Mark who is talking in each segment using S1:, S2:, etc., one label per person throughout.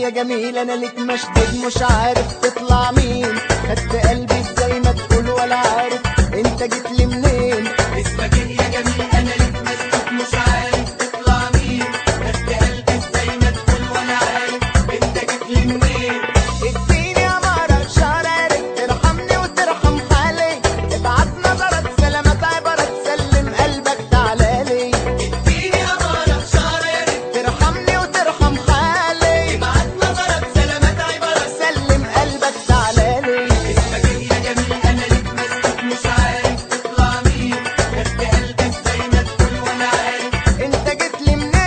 S1: يا جميل انا ليك مشدود مش عارف تطلع مين خدت قلبي ازاي ما تقول ولا عارف انت جيت لي منين
S2: اسمك ايه يا جميل انا ليك مسكوت مش عارف تطلع مين خدت قلبي ازاي ما تقول ولا عارف انت جيت لي منين
S1: اديني يا مرة شرارك ترحمني وترحم حالي ابعت نظرك سلامات عبرك سلم قلبك تعالالي
S2: اديني امارة شعرك
S1: ترحمني وترحم حالي
S2: ابعت نظرك سلامات عبارة
S1: سلم قلبك تعالالي
S2: اسمك ايه يا جميل انا ليك مسكوت مش عارف تطلع مين خدت قلبي ازاي ما تقول ولا عارف
S1: انت جيت لي منين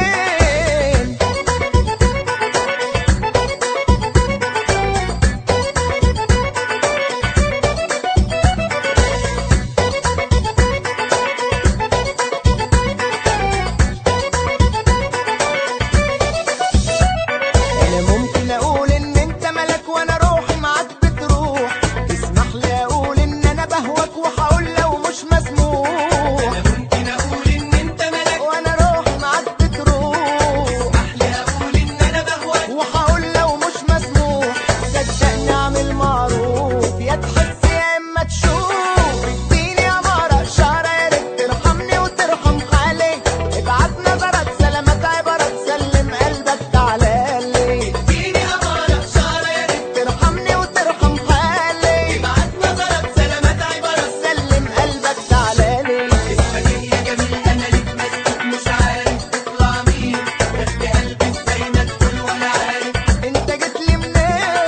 S1: انا ممكن اقول ان انت ملك وانا روحي معاك بتروح اسمح لي اقول ان انا بهوك وهقول لو مش مسموح
S2: انا ممكن اقول ان انت ملك
S1: وانا روحي معاك بتروح
S2: اسمح لي اقول ان انا بهواك
S1: وهقول لو مش مسموح صدقني اعمل معروف يا تحس يا اما تشوف اديني يا مرة شعرك ترحمني وترحم حالي ابعت نظرك سلامات عبرك سلم قلبك تعالالي
S2: اديني امارة شعرك
S1: ترحمني وترحم حالي
S2: ابعت نظرك سلامات عبارة
S1: سلم قلبك تعالالي
S2: اسمك ايه يا جميل انا ليك مسكوت مش عارف تطلع مين خدت قلبي ازاي ما تقول ولا عارف
S1: انت جيت لي منين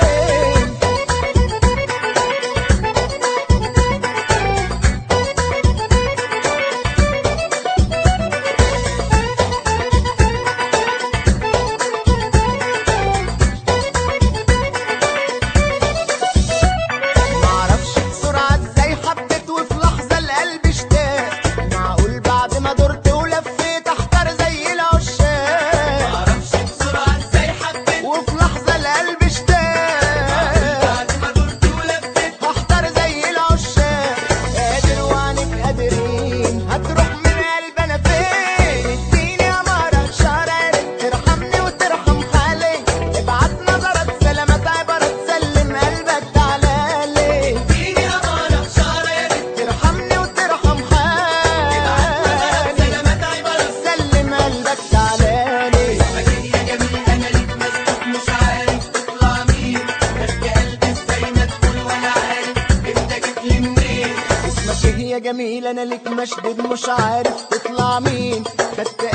S1: معرفش بسرعة ازاي حبيت وفي لحظة القلب اشتاق معقول بعد ما دورت ولفيت احتار زي العشاق
S2: معرفش بسرعة ازاي حبيت
S1: وفي لحظة القلب اشتاق
S2: بعد ما دورت ولفيت
S1: هختار زي العشاق قادر وعنك قادرين هتروح من قلب انا فين اديني يا مرة شعرك ترحمني وترحم حالي ابعت نظرك سلامات عبرك سلم قلبك تعالالي
S2: اديني امارة شعرك
S1: ترحمني وترحم حالي
S2: سلامات عبارة
S1: سلم قلبك تعالالي
S2: اسمك ايه يا جميل انا ليك مسكوت مش عارف تطلع مين خدت قلبي ازاي ما تقول ولا عارف انت جيت لي منين
S1: اسمك ايه يا جميل انا ليك مشدود مش عارف تطلع مين خدت